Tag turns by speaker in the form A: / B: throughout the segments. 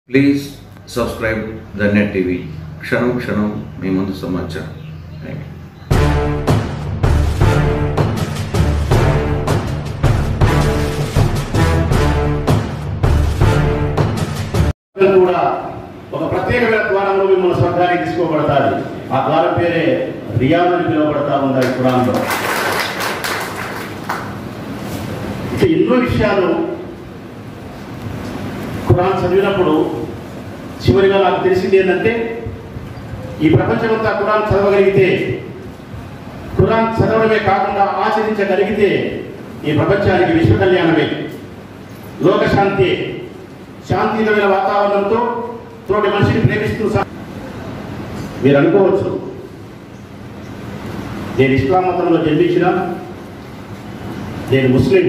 A: Please subscribe the net TV క్షణం క్షణం మీ ముందు సమాచారం థ్యాంక్ యూ
B: పిల్లలు కూడా ఒక ప్రత్యేకమైన ద్వారంలో మిమ్మల్ని స్వర్గానికి తీసుకోబడతారు ఆ ద్వారం పేరే రియాన్ అని పిలువబడతా ఉంది ఈ ఖురాన్లో ఇక ఎన్నో విషయాలు ఖురాన్ చదివినప్పుడు చివరిగా నాకు తెలిసింది ఏంటంటే ఈ ప్రపంచమంతా ఖురాన్ చదవగలిగితే ఖురాన్ చదవడమే కాకుండా ఆచరించగలిగితే ఈ ప్రపంచానికి విశ్వ కళ్యాణమే లోకశాంతి శాంతియుతమైన వాతావరణంతో తోటి మనిషిని ప్రేమిస్తూ సా- మీరు అనుకోవచ్చు నేను ఇస్లాం మతంలో జన్మించిన నేను ముస్లిం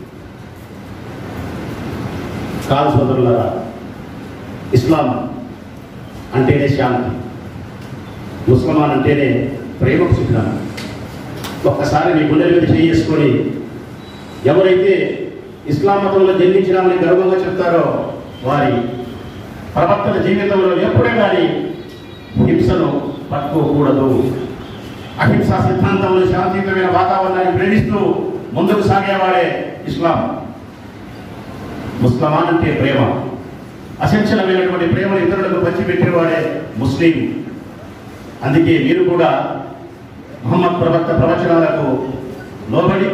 B: కాదు సోదరులారా ఇస్లాం అంటేనే శాంతి ముస్లిమాన్ అంటేనే ప్రేమకు చిహ్నం ఒక్కసారి మీ గుండెల మీద చేసుకొని ఎవరైతే ఇస్లాం మతంలో జన్మించినామని గర్వంగా చెప్తారో వారి ప్రవర్తన జీవితంలో ఎప్పుడే కానీ హింసను పట్టుకోకూడదు అహింసా సిద్ధాంతంలో శాంతియుతమైన వాతావరణాన్ని ప్రేమిస్తూ ముందుకు సాగేవాడే ఇస్లాం ముస్లమాన్ అంటే ప్రేమ అసంచలమైనటువంటి ప్రేమను ఇతరులకు పంచిపెట్టేవాడే ముస్లిం అందుకే మీరు కూడా మహమ్మద్ ప్రవక్త ప్రవచనాలకు లోబడి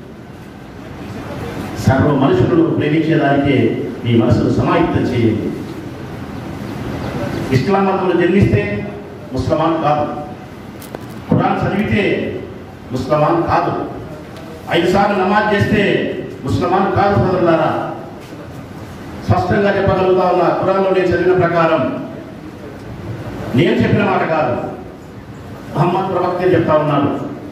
B: సర్వ మనుషులను ప్రేమించేదానికే మీ మనసును సమాహితం చేయండి ఇస్లాం మతంలో జన్మిస్తే ముస్లమాన్ కాదు ఖురాన్ చదివితే ముస్లమాన్ కాదు ఐదు సార్లు నమాజ్ చేస్తే ముస్లమాన్ కాదు సోదరులారా స్పష్టంగా చెప్పగలుగుతా ఉన్న ఖురాన్లో నేను చదివిన ప్రకారం నేను చెప్పిన మాట కాదు మహమ్మద్ ప్రవక్తే చెప్తా ఉన్నాడు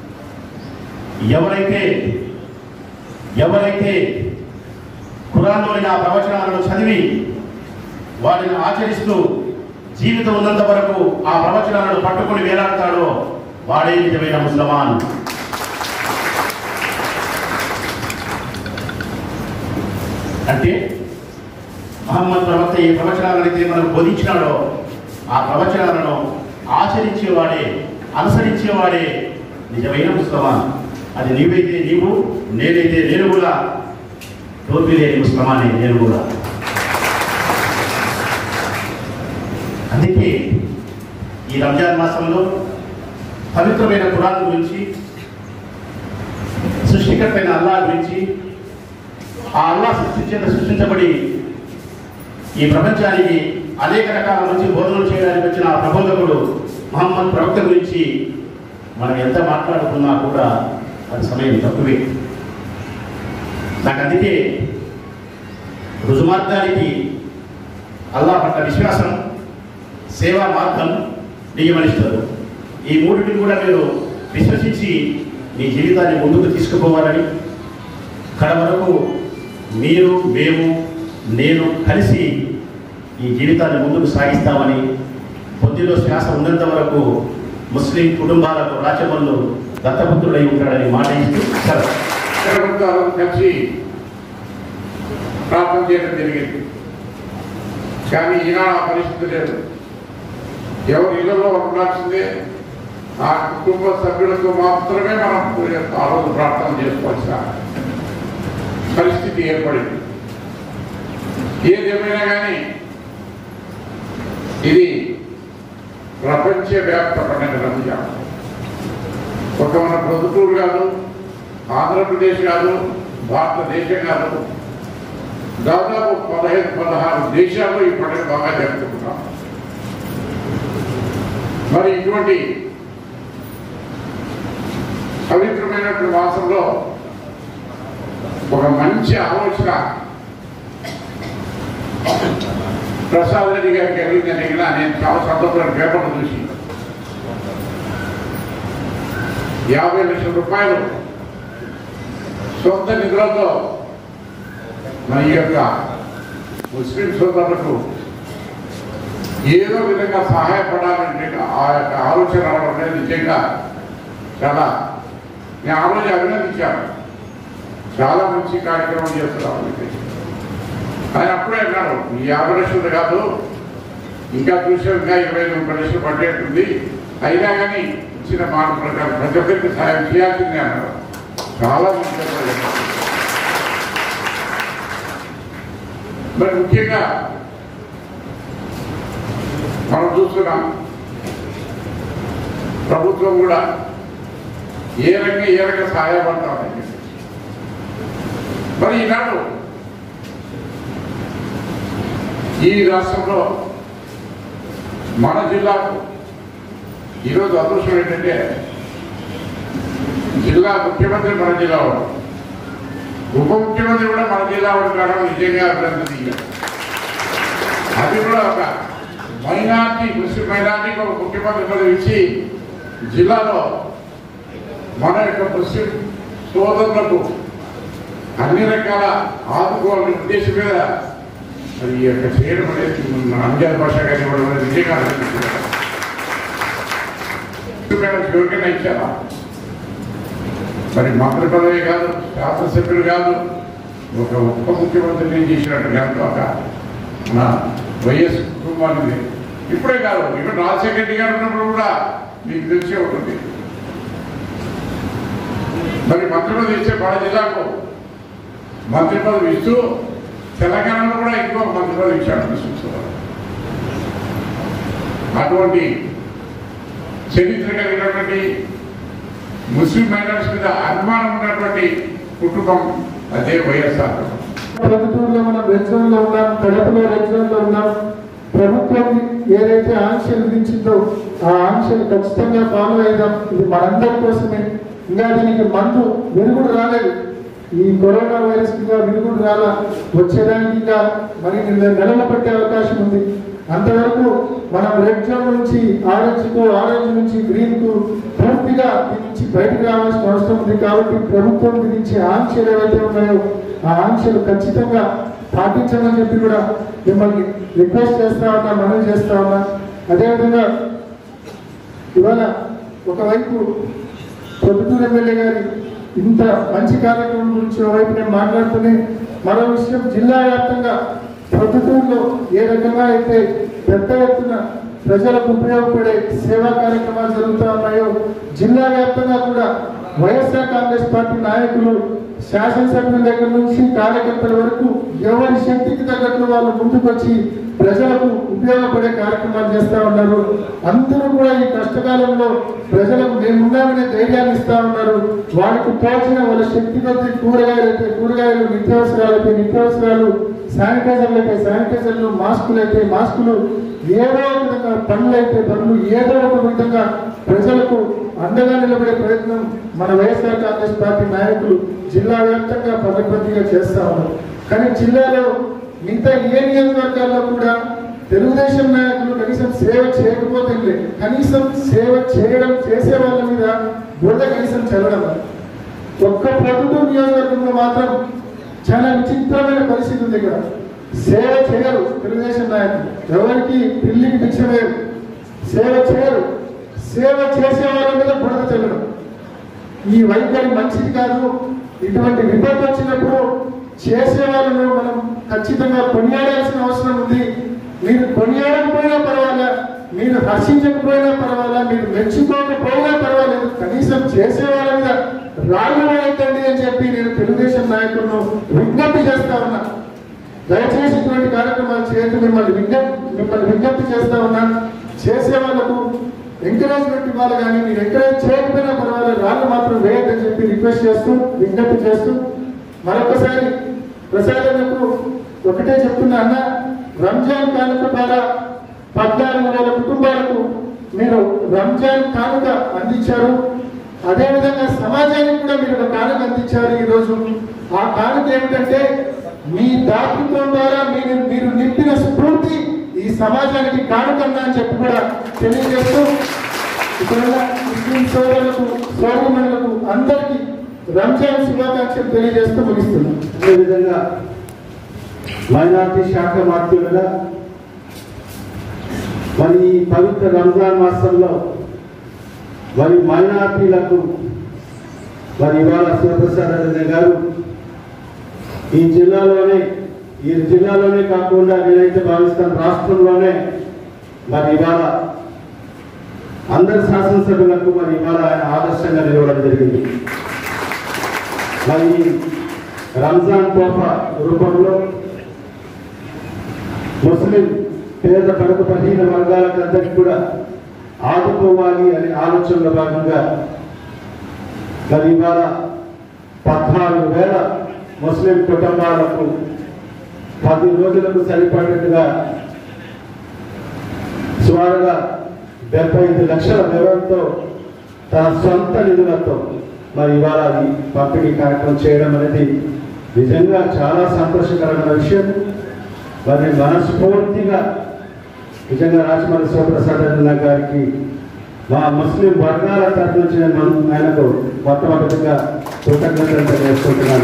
B: ఎవరైతే ఎవరైతే ఖురాన్లోని ఆ ప్రవచనాలను చదివి వాటిని ఆచరిస్తూ జీవితం ఉన్నంత వరకు ఆ ప్రవచనాలను పట్టుకొని వేలాడతాడో వాడే నిజమైన ముసలమాన్ అంటే మహమ్మద్ ప్రవక్త ఏ ప్రవచనాలను అయితే మనకు బోధించినాడో ఆ ప్రవచనాలను ఆచరించేవాడే అనుసరించేవాడే నిజమైన ముస్లమాన్ అది నీవైతే నీవు నేనైతే నేను కూడా టోపీ లేని ముస్లమానే నేను కూడా అందుకే ఈ రంజాన్ మాసంలో పవిత్రమైన ఖురాన్ గురించి సృష్టికర్తైన అల్లా గురించి ఆ అల్లా సృష్టించేత సృష్టించబడి ఈ ప్రపంచానికి అనేక రకాల మంచి బోధనలు చేయడానికి వచ్చిన ఆ ప్రబోధకుడు మహమ్మద్ ప్రవక్త గురించి మనం ఎంత మాట్లాడుకున్నా కూడా అది సమయం తక్కువే నాకు అందుకే రుజుమార్గానికి అల్లా పట్ల విశ్వాసం సేవా మార్గం నియమనిస్తారు ఈ మూడింటిని కూడా మీరు విశ్వసించి మీ జీవితాన్ని ముందుకు తీసుకుపోవాలని కడ వరకు మీరు మేము నేను కలిసి ఈ జీవితాన్ని ముందుకు సాగిస్తామని బుద్ధిలో శ్వాస ఉన్నంత వరకు ముస్లిం కుటుంబాలకు రాచమల్లు దత్తపుత్రుడై ఉంటాడని మాట ఇస్తూ సెలవు.
C: ప్రభుత్వాలు కలిసి ప్రార్థన చేయడం జరిగింది కానీ ఈనాడు ఆ పరిస్థితి లేదు ఎవరి ఇళ్లలో ఉండాల్సిందే ఆ కుటుంబ సభ్యులతో మాత్రమే మనం ఆ రోజు ప్రార్థన చేసుకోవాల్సిన పరిస్థితి ఏర్పడింది ఏదేమైనా కానీ ఇది ప్రపంచవ్యాప్త పండుగ రంజాన్ ఒక మన ప్రొద్దుటూరు కాదు ఆంధ్రప్రదేశ్ కాదు భారతదేశం కాదు దాదాపు పదహైదు పదహారు దేశాల్లో ఈ పండుగ బాగా జరుపుకుంటున్నాం మరి ఇటువంటి పవిత్రమైనటువంటి మాసంలో ఒక మంచి ఆలోచన ప్రసాద్ రెడ్డి గారికి కలిగిందని కూడా నేను చాలా సంతోషం పేపర్లు చూసి యాభై లక్షల రూపాయలు సొంత నిధులతో మన ఈ యొక్క ముస్లిం సోదరులకు ఏదో విధంగా సహాయపడాలంటే ఆ యొక్క ఆలోచన రావడం అనేది నిజంగా చాలా నేను ఆ రోజు అభినందించాను చాలా మంచి కార్యక్రమం చేస్తున్నాం ఆయన అప్పుడే అన్నారు ఈ యాభై లక్షలు కాదు ఇంకా చూసే ఇంకా ఇరవై ముప్పై లక్షలు పట్టేటుంది అయినా కానీ ఇచ్చిన మాట ప్రకారం ప్రతి ఒక్కరికి సహాయం చేయాల్సిందే అన్నారు చాలా మంది చెప్పారు. మరి ముఖ్యంగా మనం చూస్తున్నాం ప్రభుత్వం కూడా ఏ రకంగా ఏ రకంగా సహాయపడతా ఉంది మరి ఈనాడు ఈ రాష్ట్రంలో మన జిల్లాకు ఈరోజు అదృష్టం ఏంటంటే జిల్లా ముఖ్యమంత్రి మన జిల్లా వాడు ఉప ముఖ్యమంత్రి కూడా మన జిల్లా వాడు కావడం నిజంగా అభినందనీయం అది కూడా ఒక మైనార్టీ ముస్లిం మైనార్టీకి ఒక ముఖ్యమంత్రి పదవి ఇచ్చి జిల్లాలో మన యొక్క ముస్లిం సోదరులకు అన్ని రకాల ఆదుకోవాలనే ఉద్దేశం మీద మరి ఈ యొక్క చేయడం అనేది మన అంజాద్ భాష కానీ ఇవ్వడం అనేది నిజంగా అనిపిస్తుంది. మేడం ఎవరికైనా ఇచ్చారా మరి మంత్రి పదవి కాదు శాసనసభ్యులు కాదు ఒక ఉప ముఖ్యమంత్రిని చేసినట్టు కనుక ఒక మన వైఎస్ కుటుంబానికి ఇప్పుడే కాదు ఇక్కడ రాజశేఖర రెడ్డి గారు ఉన్నప్పుడు కూడా మీకు తెలిసే ఉంటుంది మరి మంత్రి పదవి ఇచ్చే మన జిల్లాకు మంత్రి పదవి ఇస్తూ తెలంగాణలో కూడా ఇంకో మంత్రి పదవి ఇచ్చాడు విశ్వసరావు అటువంటి చరిత్ర కలిగినటువంటి ముస్లిం మైనారిటీస్ మీద అభిమానం ఉన్నటువంటి కుటుంబం అదే వైఎస్ఆర్ కుటుంబం.
D: ప్రభుత్వంలో మనం రెడ్ జోన్ లో ఉన్నాం కడపలో రెడ్ జోన్ లో ఉన్నాం ప్రభుత్వం ఏదైతే ఆంక్షలు విధించిందో ఆ ఆంక్షలు ఖచ్చితంగా ఫాలో అయిదాం ఇది మనందరి కోసమే ఇంకా దీనికి మందు విరుగుడు రాలేదు ఈ కరోనా వైరస్ కింద విరుగుడు రాలా వచ్చేదానికి ఇంకా మరి నెల- నెలలు పట్టే అవకాశం ఉంది అంతవరకు మనం రెడ్ జోన్ నుంచి ఆరెంజ్ కు ఆరెంజ్ నుంచి గ్రీన్ కు పూర్తిగా దీని నుంచి బయటకు రావాల్సిన అవసరం ఉంది కాబట్టి ప్రభుత్వం విధించే ఆంక్షలు ఏవైతే ఉన్నాయో ఆ ఆంక్షలు ఖచ్చితంగా పాటించమని చెప్పి కూడా మిమ్మల్ని రిక్వెస్ట్ చేస్తా ఉన్నా మనవి చేస్తా ఉన్నా అదేవిధంగా ఇవాళ ఒకవైపు పొద్దుటూరు ఎమ్మెల్యే గారి ఇంత మంచి కార్యక్రమం గురించి ఒకవైపు నేను మాట్లాడుతూనే మరో విషయం జిల్లా వ్యాప్తంగా పొద్దుటూరులో ఏ రకంగా అయితే పెద్ద ఎత్తున ప్రజలకు ఉపయోగపడే సేవా కార్యక్రమాలు జరుగుతూ ఉన్నాయో జిల్లా వ్యాప్తంగా కూడా వైఎస్ఆర్ కాంగ్రెస్ పార్టీ నాయకులు శాసనసభ్యుల దగ్గర నుంచి కార్యకర్తల వరకు ఎవరి శక్తికి తగ్గట్లు వాళ్ళు ముందుకొచ్చి ప్రజలకు ఉపయోగపడే కార్యక్రమాలు చేస్తా ఉన్నారు అందరూ కూడా ఈ కష్టకాలంలో ప్రజలకు మేమున్నామనే ధైర్యాన్ని ఇస్తా ఉన్నారు వాళ్ళకి తోచిన వాళ్ళ శక్తి కొద్ది కూరగాయలు అయితే కూరగాయలు నిత్యావసరాలు అయితే నిత్యావసరాలు శానిటైజర్లు అయితే శానిటైజర్లు మాస్కులు అయితే మాస్కులు ఏదో ఒక విధంగా పనులు అయితే పనులు ఏదో ఒక విధంగా ప్రజలకు అండగా నిలబడే ప్రయత్నం మన వైఎస్ఆర్ కాంగ్రెస్ పార్టీ నాయకులు జిల్లా వ్యాప్తంగా పదకొద్దిగా చేస్తా ఉన్నారు కానీ జిల్లాలో మిగతా ఏ నియోజకవర్గాల్లో కూడా తెలుగుదేశం నాయకులు కనీసం సేవ చేయకపోతే లేదు. కనీసం సేవ చేయడం చేసే వాళ్ళ మీద బురద కనీసం చల్లడం లేదు. ఒక్క ప్రభుత్వ నియోజకవర్గంలో మాత్రం చాలా విచిత్రమైన పరిస్థితి ఉంది ఇక్కడ సేవ చేయరు తెలుగుదేశం నాయకులు ఎవరికి పిల్లికి భిక్ష వేరు సేవ చేయరు సేవ చేసే వాళ్ళ మీద బురద చల్లడం ఈ వైఖరి మంచిది కాదు ఇటువంటి విపత్తు వచ్చినప్పుడు చేసే వాళ్ళను మనం ఖచ్చితంగా కొనియాడాల్సిన అవసరం ఉంది మీరు కొనియాడకపోయినా పర్వాలా మీరు హర్షించకపోయినా పర్వాలా మీరు మెచ్చుకోకపోయినా పర్వాలేదు కనీసం చేసే వాళ్ళ మీద రాళ్ళు వేయద్దండి అని చెప్పి నేను తెలుగుదేశం నాయకులను విజ్ఞప్తి చేస్తా ఉన్నా దయచేసి ఇటువంటి కార్యక్రమాలు చేయొద్దు మిమ్మల్ని విజ్ఞప్తి మిమ్మల్ని విజ్ఞప్తి చేస్తా ఉన్నా చేసే వాళ్ళకు ఎంకరేజ్మెంట్ ఇవ్వాలి కానీ మీరు ఎంకరేజ్ చేయకపోయినా పర్వాలేదు రాళ్ళు మాత్రం వేయద్దని చెప్పి రిక్వెస్ట్ చేస్తూ విజ్ఞప్తి చేస్తూ మరొకసారి ప్రసాదకు ఒకటే చెప్తున్నా అన్న రంజాన్ కానుక ద్వారా పద్నాలుగు వేల కుటుంబాలకు మీరు రంజాన్ కానుక అందించారు అదేవిధంగా సమాజానికి కూడా మీరు ఒక కానుక అందించారు ఈ రోజు ఆ కానుక ఏమిటంటే మీ దాతృత్వం ద్వారా మీరు మీరు నింపిన స్ఫూర్తి ఈ సమాజానికి కానుకన్నా అని చెప్పి కూడా తెలియజేస్తూ ఇప్పుడున్న ముస్లిం సోదరులకు సోదరులకు అందరికీ రంజాన్ శుభాకాంక్షలు తెలియజేస్తూ ముగిస్తున్నాం
E: అదేవిధంగా మైనార్టీ శాఖ మార్పులుగా మరి ఈ పవిత్ర రంజాన్ మాసంలో మరి మైనార్టీలకు మరి ఇవాళ శివప్రసాద్ రెడ్డి గారు ఈ జిల్లాలోనే ఈ జిల్లాలోనే కాకుండా నేనైతే భావిస్తాను రాష్ట్రంలోనే మరి ఇవాళ అందరి శాసనసభ్యులకు మరి ఇవాళ ఆయన ఆదర్శంగా నిలవడం జరిగింది మరి ఈ రంజాన్ తోఫా రూపంలో ముస్లిం పేద పడుకు బలహీన వర్గాలకు అందరికీ కూడా ఆదుకోవాలి అనే ఆలోచనలో భాగంగా మరి ఇవాళ పద్నాలుగు వేల ముస్లిం కుటుంబాలకు పది రోజులకు సరిపడినట్టుగా సుమారుగా డెబ్బై ఐదు లక్షల వ్యయంతో తన సొంత నిధులతో మరి ఇవాళ ఈ పంపిణీ కార్యక్రమం చేయడం అనేది నిజంగా చాలా సంతోషకరమైన విషయం మరి మనస్ఫూర్తిగా నిజంగా రాజమౌళి శివప్రసాద్ అన్న గారికి మా ముస్లిం వర్గాల తరఫు నుంచి నేను మన- ఆయనకు మొట్టమొదటిగా కృతజ్ఞతలు తెలియజేసుకుంటున్నాను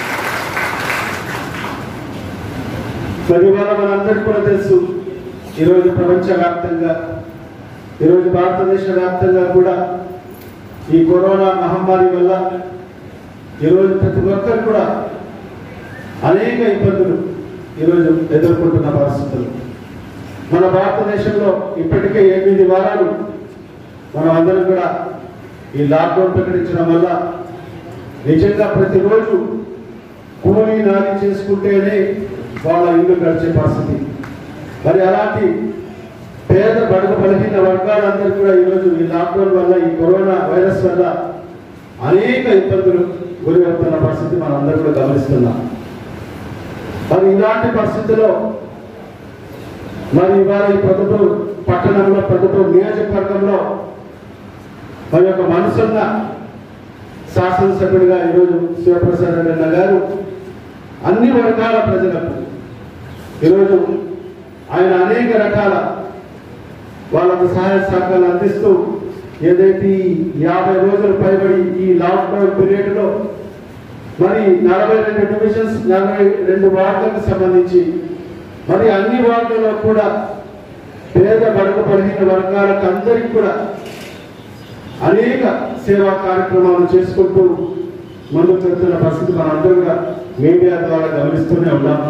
E: మరి ఇవాళ మనందరికీ కూడా తెలుసు ఈరోజు ప్రపంచవ్యాప్తంగా ఈరోజు భారతదేశ వ్యాప్తంగా కూడా ఈ కరోనా మహమ్మారి వల్ల ఈరోజు ప్రతి ఒక్కరు కూడా అనేక ఇబ్బందులు ఈరోజు ఎదుర్కొంటున్న పరిస్థితులు మన భారతదేశంలో ఇప్పటికే ఎనిమిది వారాలు మనం అందరం కూడా ఈ లాక్డౌన్ ప్రకటించడం వల్ల నిజంగా ప్రతిరోజు కూలీ నాలి చేసుకుంటేనే వాళ్ళ ఇల్లు గడిచే పరిస్థితి మరి అలాంటి పేద బడుగు బలహీన వర్గాలందరూ కూడా ఈరోజు ఈ లాక్డౌన్ వల్ల ఈ కరోనా వైరస్ వల్ల అనేక ఇబ్బందులు గురి అవుతున్న పరిస్థితి మనం అందరూ కూడా గమనిస్తున్నాం మరి ఇలాంటి పరిస్థితుల్లో మరి ఇవాళ ఈ ప్రభుత్వం పట్టణంలో ప్రభుత్వం నియోజకవర్గంలో మరి ఒక మనసున్న శాసనసభ్యుడిగా ఈరోజు శివప్రసాద్ రెడ్డి గారు అన్ని వర్గాల ప్రజలకు ఈరోజు ఆయన అనేక రకాల వాళ్ళకు సహాయ సహకారాలు అందిస్తూ ఏదైతే ఈ యాభై రోజులు పైబడి ఈ లాక్డౌన్ పీరియడ్లో మరి నలభై రెండు డివిజన్స్ నలభై రెండు వార్డులకు సంబంధించి మరి అన్ని వార్డులలో కూడా పేద బడుగు బలహీన వర్గాలకు అందరికీ కూడా అనేక సేవా కార్యక్రమాలు చేసుకుంటూ ముందుకు వెళ్తున్న పరిస్థితి మనందరూ కూడా మీడియా ద్వారా గమనిస్తూనే ఉన్నాం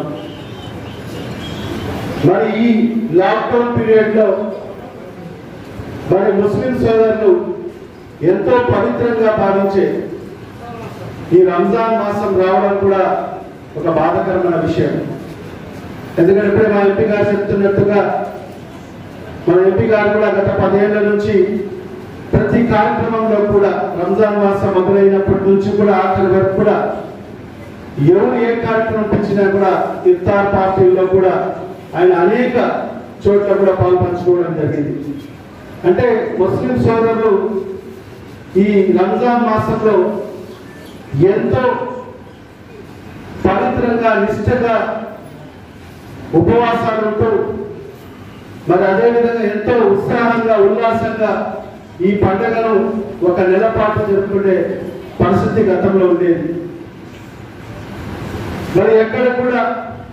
E: మరి ఈ లాక్డౌన్ పీరియడ్ లో మరి ముస్లిం సోదరులు ఎంతో పవిత్రంగా భావించే ఈ రంజాన్ మాసం రావడం కూడా ఒక బాధకరమైన విషయం ఎందుకంటే ఇప్పుడే మా ఎంపీ గారు చెప్తున్నట్టుగా మన ఎంపీ గారు కూడా గత పదేళ్ల నుంచి ప్రతి కార్యక్రమంలో కూడా రంజాన్ మాసం మొదలైనప్పటి నుంచి కూడా ఆఖరి వరకు కూడా ఎవరు ఏ కార్యక్రమం పెంచినా కూడా ఇఫ్తార్ పార్టీల్లో కూడా ఆయన అనేక చోట్ల కూడా పాల్పంచుకోవడం జరిగింది అంటే ముస్లిం సోదరులు ఈ రంజాన్ మాసంలో ఎంతో పవిత్రంగా నిష్ఠగా ఉపవాసాలు ఉంటూ మరి అదేవిధంగా ఎంతో ఉత్సాహంగా ఉల్లాసంగా ఈ పండుగను ఒక నెల పాటు జరుపుకునే పరిస్థితి గతంలో ఉండేది మరి ఎక్కడ కూడా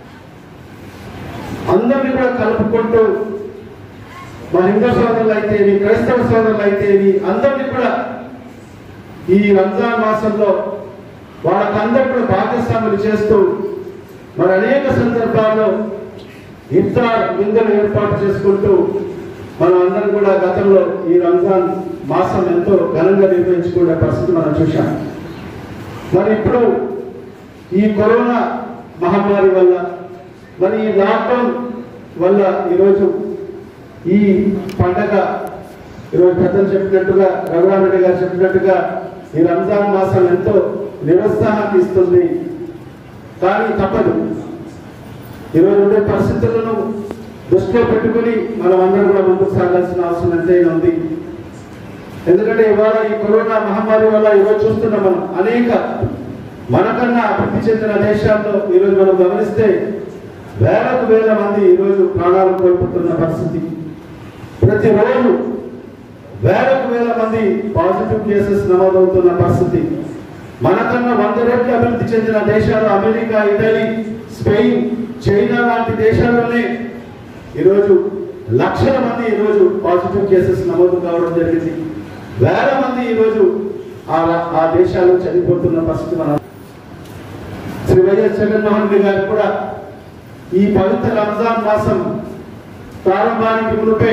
E: అందరినీ కూడా కలుపుకుంటూ మా హిందూ సోదరులు అయితేవి క్రైస్తవ సోదరులు అయితేవి అందరినీ కూడా ఈ రంజాన్ మాసంలో వాళ్ళకందరూ కూడా భాగస్వాములు చేస్తూ మరి అనేక సందర్భాల్లో ఇఫ్తార్ విందులు ఏర్పాటు చేసుకుంటూ మనం అందరం కూడా గతంలో ఈ రంజాన్ మాసం ఎంతో ఘనంగా నిర్వహించుకునే పరిస్థితి మనం చూశాం మరి ఇప్పుడు ఈ కరోనా మహమ్మారి వల్ల మరి ఈ లాక్డౌన్ వల్ల ఈరోజు ఈ పండగ ఈరోజు పెద్దలు చెప్పినట్టుగా రఘురామరెడ్డి గారు చెప్పినట్టుగా ఈ రంజాన్ మాసం ఎంతో నిరుత్సాహాన్ని ఇస్తుంది కానీ తప్పదు ఈరోజు ఉండే పరిస్థితులను దృష్టిలో పెట్టుకుని మనం అందరం కూడా ముందుకు సాగాల్సిన అవసరం ఎంతైనా ఉంది ఎందుకంటే ఇవాళ ఈ కరోనా మహమ్మారి వల్ల ఈరోజు చూస్తున్నాం మనం అనేక మనకన్నా అభివృద్ధి చెందిన దేశాల్లో ఈరోజు మనం గమనిస్తే వేలకు వేల మంది ఈరోజు ప్రాణాలు కోల్పోతున్న పరిస్థితి ప్రతిరోజు వేలకు వేల మంది పాజిటివ్ కేసెస్ నమోదవుతున్న పరిస్థితి మనకన్నా వంద రెట్లు అభివృద్ధి చెందిన దేశాలు అమెరికా ఇటలీ స్పెయిన్ చైనా లాంటి దేశాల్లోనే ఈరోజు లక్షల మంది ఈరోజు పాజిటివ్ కేసెస్ నమోదు కావడం జరిగింది వేల మంది ఈరోజు ఆ ఆ దేశాల్లో చనిపోతున్న పరిస్థితి మనం శ్రీ వైఎస్ జగన్మోహన్ రెడ్డి గారు కూడా ఈ పవిత్ర రంజాన్ మాసం ప్రారంభానికి మునిపే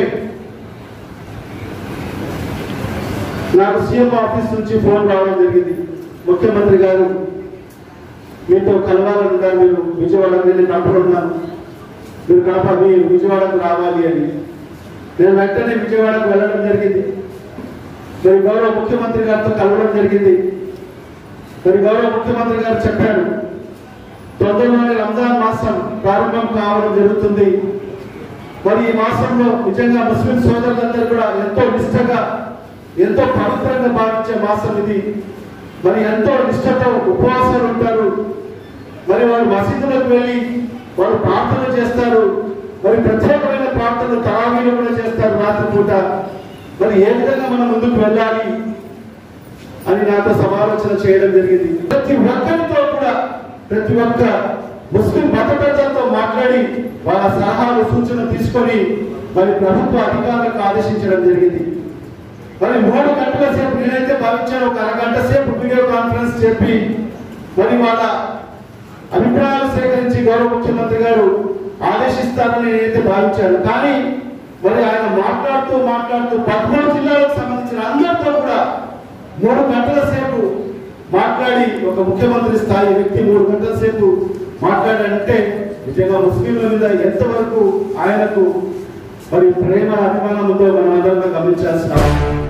E: నాకు సీఎం ఆఫీస్ నుంచి ఫోన్ రావడం జరిగింది ముఖ్యమంత్రి గారు మీతో కలవాలని ఉన్నారు మీరు విజయవాడకు వెళ్ళి కనపడున్నాను మీరు కడప మీరు విజయవాడకు రావాలి అని నేను వెంటనే విజయవాడకు వెళ్ళడం జరిగింది మరి గౌరవ ముఖ్యమంత్రి గారితో కలవడం జరిగింది మరి గౌరవ ముఖ్యమంత్రి గారు చెప్పారు తొందరలోనే రంజాన్ మాసం ప్రారంభం కావడం జరుగుతుంది మరి ఈ మాసంలో నిజంగా ముస్లిం సోదరులందరూ కూడా ఎంతో నిష్టగా ఎంతో పవిత్రంగా భావించే మాసం ఇది మరి ఎంతో నిష్టతో ఉపవాసాలు ఉంటారు మరి వారు మసీదులకు వెళ్ళి వారు ప్రార్థన చేస్తారు మరి ప్రత్యేకమైన ప్రార్థనలు తరావీలు కూడా చేస్తారు రాత్రిపూట మరి ఏ విధంగా మనం ముందుకు వెళ్ళాలి అని నాతో సమాలోచన చేయడం జరిగింది ప్రతి ఒక్కరితో కూడా ప్రతి ఒక్క ముస్లిం మత పెద్దలతో మాట్లాడి వాళ్ళ సలహాలు సూచనలు తీసుకొని మరి ప్రభుత్వ అధికారులకు ఆదేశించడం జరిగింది మరి మూడు గంటల సేపు నేనైతే భావించాను ఒక అరగంట సేపు వీడియో కాన్ఫరెన్స్ చెప్పి మరి వాళ్ళ అభిప్రాయాలు సేకరించి గౌరవ ముఖ్యమంత్రి గారు ఆదేశిస్తారని నేనైతే భావించాను కానీ మరి ఆయన మాట్లాడుతూ మాట్లాడుతూ పదమూడు జిల్లాలకు సంబంధించిన అందరితో కూడా మూడు గంటల సేపు మాట్లాడి ఒక ముఖ్యమంత్రి స్థాయి వ్యక్తి మూడు గంటల సేపు మాట్లాడాడంటే నిజంగా ముస్లింల మీద ఎంతవరకు ఆయనకు మరి ప్రేమ అభిమానం ఉందో మనం అందరం గమనించాల్సిన అవసరం.